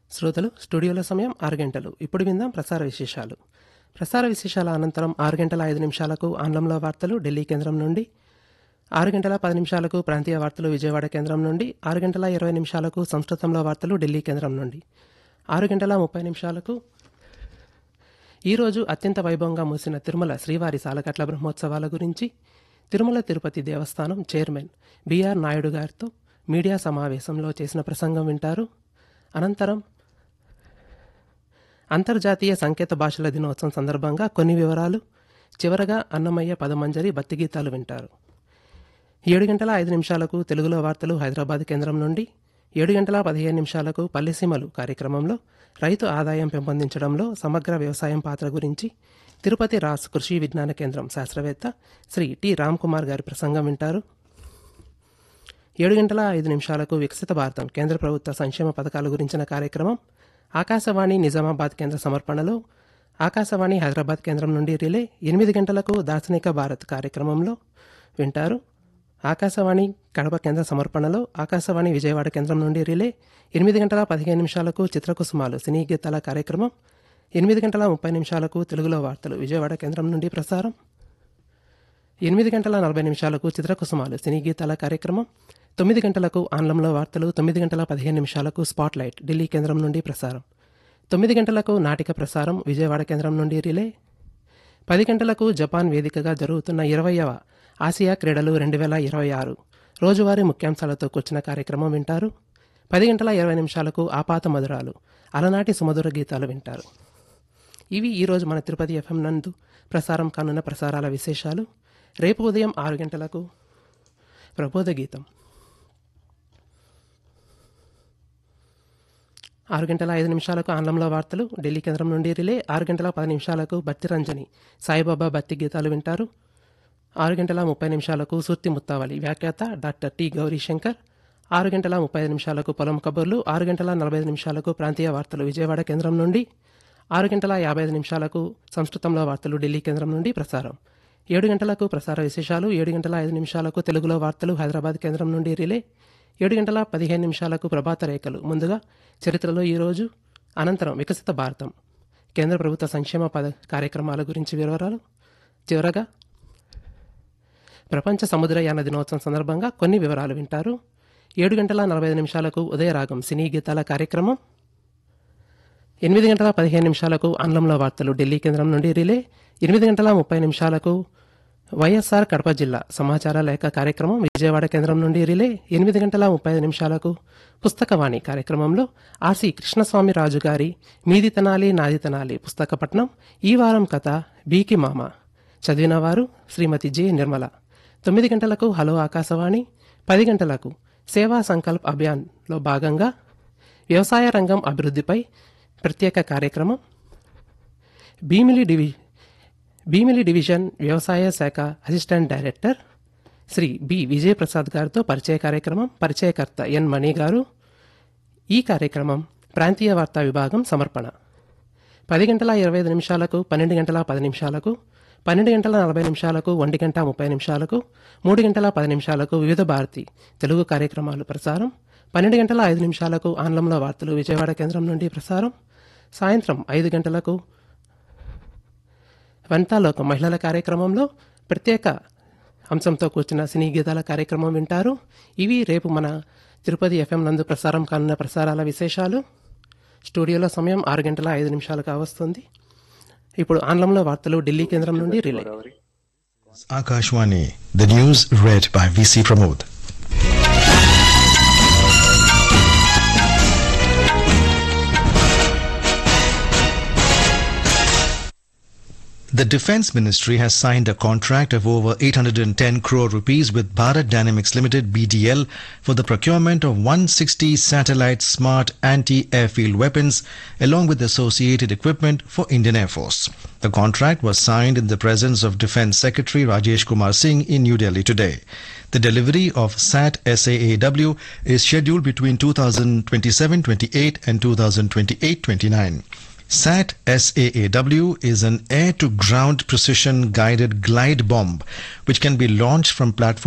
శ్రోతలు స్టూడియోలో సమయం ఆరు గంటలు ఇప్పుడు విందాం ప్రసార విశేషాలు ప్రసార విశేషాల అనంతరం ఆరు గంటల ఐదు నిమిషాలకు ఆంగ్లంలో వార్తలు ఢిల్లీ కేంద్రం నుండి ఆరు గంటల పది నిమిషాలకు ప్రాంతీయ వార్తలు విజయవాడ కేంద్రం నుండి ఆరు గంటల ఇరవై నిమిషాలకు సంస్కృతంలో వార్తలు ఢిల్లీ కేంద్రం నుండి ఆరు గంటల ముప్పై నిమిషాలకు ఈరోజు అత్యంత వైభవంగా మూసిన తిరుమల శ్రీవారి సాలకట్ల బ్రహ్మోత్సవాల గురించి తిరుమల తిరుపతి దేవస్థానం చైర్మన్ బిఆర్ నాయుడు గారితో మీడియా సమావేశంలో చేసిన ప్రసంగం వింటారు అనంతరం అంతర్జాతీయ సంకేత భాషల దినోత్సవం సందర్భంగా కొన్ని వివరాలు చివరగా అన్నమయ్య పదమంజరి భక్తి గీతాలు వింటారు ఏడు గంటల ఐదు నిమిషాలకు తెలుగులో వార్తలు హైదరాబాద్ కేంద్రం నుండి ఏడు గంటల పదిహేను నిమిషాలకు పల్లెసీమలు కార్యక్రమంలో రైతు ఆదాయం పెంపొందించడంలో సమగ్ర వ్యవసాయం పాత్ర గురించి తిరుపతి రాస్ కృషి విజ్ఞాన కేంద్రం శాస్త్రవేత్త శ్రీ టి రామ్ కుమార్ గారి ప్రసంగం వింటారు ఏడు గంటల ఐదు నిమిషాలకు వికసిత భారతం కేంద్ర ప్రభుత్వ సంక్షేమ పథకాల గురించిన కార్యక్రమం ఆకాశవాణి నిజామాబాద్ కేంద్ర సమర్పణలో ఆకాశవాణి హైదరాబాద్ కేంద్రం నుండి రిలే ఎనిమిది గంటలకు దార్శనిక భారత్ కార్యక్రమంలో వింటారు ఆకాశవాణి కడప కేంద్ర సమర్పణలో ఆకాశవాణి విజయవాడ కేంద్రం నుండి రిలే ఎనిమిది గంటల పదిహేను నిమిషాలకు చిత్రకుసుమాలు సినీ గీతాల కార్యక్రమం ఎనిమిది గంటల ముప్పై నిమిషాలకు తెలుగులో వార్తలు విజయవాడ కేంద్రం నుండి ప్రసారం ఎనిమిది గంటల నలభై నిమిషాలకు చిత్రకుసుమాలు సినీ గీతాల కార్యక్రమం తొమ్మిది గంటలకు ఆంగ్లంలో వార్తలు తొమ్మిది గంటల పదిహేను నిమిషాలకు స్పాట్ లైట్ ఢిల్లీ కేంద్రం నుండి ప్రసారం తొమ్మిది గంటలకు నాటిక ప్రసారం విజయవాడ కేంద్రం నుండి రిలే పది గంటలకు జపాన్ వేదికగా జరుగుతున్న ఇరవయవ ఆసియా క్రీడలు రెండు వేల ఇరవై ఆరు రోజువారీ ముఖ్యాంశాలతో కూర్చున్న కార్యక్రమం వింటారు పది గంటల ఇరవై నిమిషాలకు ఆపాత మధురాలు అలనాటి సుమధుర గీతాలు వింటారు ఇవి ఈరోజు మన తిరుపతి ఎఫ్ఎం నందు ప్రసారం కానున్న ప్రసారాల విశేషాలు రేపు ఉదయం ఆరు గంటలకు ప్రబోధ గీతం ఆరు గంటల ఐదు నిమిషాలకు ఆంగ్లంలో వార్తలు ఢిల్లీ కేంద్రం నుండి రిలే ఆరు గంటల పది నిమిషాలకు భక్తి రంజని సాయిబాబా భక్తి గీతాలు వింటారు ఆరు గంటల ముప్పై నిమిషాలకు సూర్తి ముత్తావళి వ్యాఖ్యాత డాక్టర్ టి గౌరీశంకర్ ఆరు గంటల ముప్పై ఐదు నిమిషాలకు పొలం కబుర్లు ఆరు గంటల నలభై ఐదు నిమిషాలకు ప్రాంతీయ వార్తలు విజయవాడ కేంద్రం నుండి ఆరు గంటల యాభై ఐదు నిమిషాలకు సంస్కృతంలో వార్తలు ఢిల్లీ కేంద్రం నుండి ప్రసారం ఏడు గంటలకు ప్రసార విశేషాలు ఏడు గంటల ఐదు నిమిషాలకు తెలుగులో వార్తలు హైదరాబాద్ కేంద్రం నుండి రిలే ఏడు గంటల పదిహేను నిమిషాలకు ప్రభాత రేఖలు ముందుగా చరిత్రలో ఈరోజు అనంతరం వికసిత భారతం కేంద్ర ప్రభుత్వ సంక్షేమ పద కార్యక్రమాల గురించి వివరాలు చివరగా ప్రపంచ సముద్రయాన దినోత్సవం సందర్భంగా కొన్ని వివరాలు వింటారు ఏడు గంటల నలభై ఐదు నిమిషాలకు ఉదయరాగం సినీ గీతాల కార్యక్రమం ఎనిమిది గంటల పదిహేను నిమిషాలకు ఆంగ్లంలో వార్తలు ఢిల్లీ కేంద్రం నుండి రిలే ఎనిమిది గంటల ముప్పై నిమిషాలకు వైఎస్ఆర్ కడప జిల్లా సమాచార లేఖ కార్యక్రమం విజయవాడ కేంద్రం నుండి రిలే ఎనిమిది గంటల ముప్పై ఐదు నిమిషాలకు పుస్తకవాణి కార్యక్రమంలో ఆర్సి కృష్ణస్వామి రాజు గారి మీది తనాలి నాది తనాలి పుస్తకపట్నం ఈ వారం కథ బీకి మామ చదివిన వారు శ్రీమతి జె నిర్మల తొమ్మిది గంటలకు హలో ఆకాశవాణి పది గంటలకు సేవా సంకల్ప్ అభియాన్లో భాగంగా వ్యవసాయ రంగం అభివృద్ధిపై ప్రత్యేక కార్యక్రమం భీమిలి డివి భీమిలి డివిజన్ వ్యవసాయ శాఖ assistant director Shri B Vijayaprasad గారితో పరిచయ కార్యక్రమం పరిచయకర్త ఎన్ మణి గారు ఈ కార్యక్రమం ప్రాంతీయ వార్తా విభాగం సమర్పణ పది గంటల ఇరవై ఐదు నిమిషాలకు పన్నెండు గంటల పది నిమిషాలకు పన్నెండు గంటల నలభై నిమిషాలకు ఒంటి గంట ముప్పై నిమిషాలకు మూడు గంటల పది నిమిషాలకు వివిధ భారతి తెలుగు కార్యక్రమాలు ప్రసారం పన్నెండు గంటల ఐదు నిమిషాలకు ఆంగ్లంలో వార్తలు విజయవాడ కేంద్రం నుండి ప్రసారం సాయంత్రం ఐదు గంటలకు వంతాలోకం మహిళల కార్యక్రమంలో ప్రత్యేక అంశంతో కూర్చున్న సినీ గీతాల కార్యక్రమం వింటారు ఇవి రేపు మన తిరుపతి ఎఫ్ఎం నందు ప్రసారం కానున్న ప్రసారాల విశేషాలు స్టూడియోలో సమయం ఆరు గంటల ఐదు నిమిషాలు కావస్తుంది ఇప్పుడు ఆంగ్లంలో వార్తలు ఢిల్లీ కేంద్రం నుండి relay Akashwani, the news read by VC Pramod. The Defence Ministry has signed a contract of over 810 crore rupees with Bharat Dynamics Limited BDL for the procurement of 160 satellite smart anti-airfield weapons along with associated equipment for Indian Air Force. The contract was signed in the presence of Defence Secretary Rajesh Kumar Singh in New Delhi today. The delivery of SAT SAAW is scheduled between 2027-28 and 2028-29. SAT SAAW is an air to ground precision guided glide bomb which can be launched from platform